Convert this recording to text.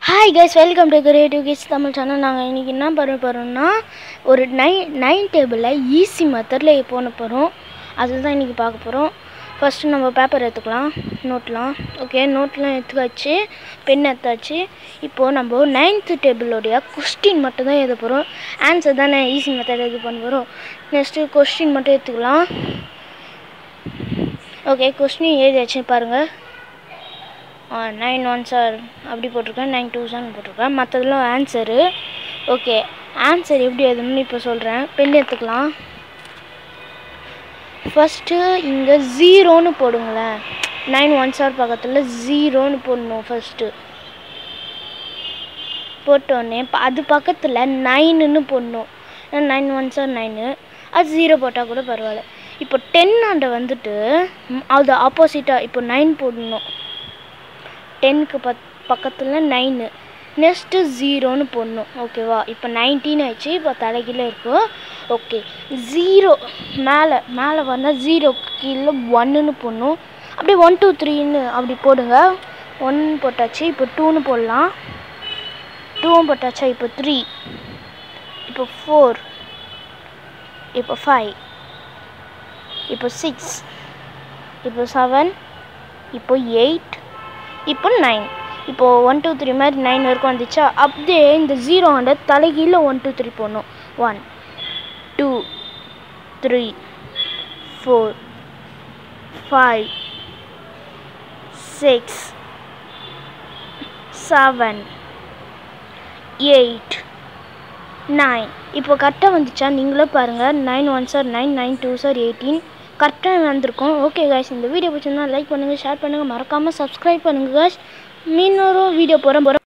hi guys welcome to creative kids Tamil channel நாங்கள் இன்றைக்கி என்ன பண்ண போகிறோம்னா ஒரு நைன் நைன் டேபிளில் ஈஸி மெத்தடில் போன போகிறோம் அதுதான் இன்றைக்கி பார்க்க போகிறோம் ஃபஸ்ட்டு நம்ம பேப்பர் எடுத்துக்கலாம் நோட்லாம் ஓகே நோட்லாம் எடுத்துக்காச்சு பென் எடுத்தாச்சு இப்போது நம்ம நைன்த்து டேபிளோடைய கொஸ்டின் மட்டும் தான் எழுத போகிறோம் ஆன்சர் தானே ஈஸி மெத்தட் இது பண்ண போகிறோம் நெக்ஸ்ட்டு கொஸ்டின் மட்டும் எடுத்துக்கலாம் ஓகே கொஸ்டின் எழுதியாச்சு பாருங்கள் நைன் ஒன் சார் அப்படி போட்டிருக்கேன் நைன் டூ சார் போட்டிருக்கேன் மற்றதெல்லாம் ஆன்சரு ஓகே ஆன்சர் எப்படி எழுதணும்னு இப்போ சொல்கிறேன் பென் எடுத்துக்கலாம் ஃபஸ்ட்டு இங்கே ஜீரோன்னு போடுங்களேன் நைன் ஒன் சார் பக்கத்தில் ஜீரோன்னு போடணும் ஃபஸ்ட்டு போட்டோடனே ப- அது பக்கத்தில் நைனுன்னு போடணும் நைன் ஒன் சார் நைனு அது ஜீரோ போட்டால் கூட பரவாயில்ல இப்போ டென் ஆண்ட வந்துட்டு ம், அது ஆப்போசிட்டாக இப்போ நைன் போடணும் டென்னுக்கு பத் பக்கத்தில் நைனு நெக்ஸ்ட்டு ஜீரோன்னு போடணும் ஓகேவா இப்போ நைன்டீன் ஆயிடுச்சு இப்போ தலைகீழ இருக்கும் ஓகே ஜீரோ மேலே மேலே வந்தால் ஜீரோ கீழே ஒன்றுன்னு போடணும் அப்படியே ஒன் டூ த்ரீன்னு அப்படி போடுங்க ஒன் போட்டாச்சு இப்போ டூன்னு போடலாம் டூவும் போட்டாச்சா இப்போ த்ரீ இப்போ ஃபோர் இப்போ ஃபைவ் இப்போ சிக்ஸ் இப்போ செவன் இப்போ எயிட் இப்போ நைன் இப்போது ஒன் டூ த்ரீ மாதிரி நைன் வரைக்கும் வந்துச்சா அப்படியே இந்த ஜீரோ ஹண்ட்ரட் தலைகீழ ஒன் டூ த்ரீ போடணும் one two three four five six seven eight nine இப்போ கரெக்டாக வந்துச்சா நீங்களே பாருங்கள் nine one are nine nine two are eighteen கரெக்டாக வந்திருக்கும் ஓகே காய்ஸ் இந்த வீடியோ பிடிச்சிருந்தா லைக் பண்ணுங்கள் ஷேர் பண்ணுங்கள் மறக்காமல் சப்ஸ்கிரைப் பண்ணுங்கள் காய்ஸ் மீனொரு வீடியோ போகிறேன் போகிறேன்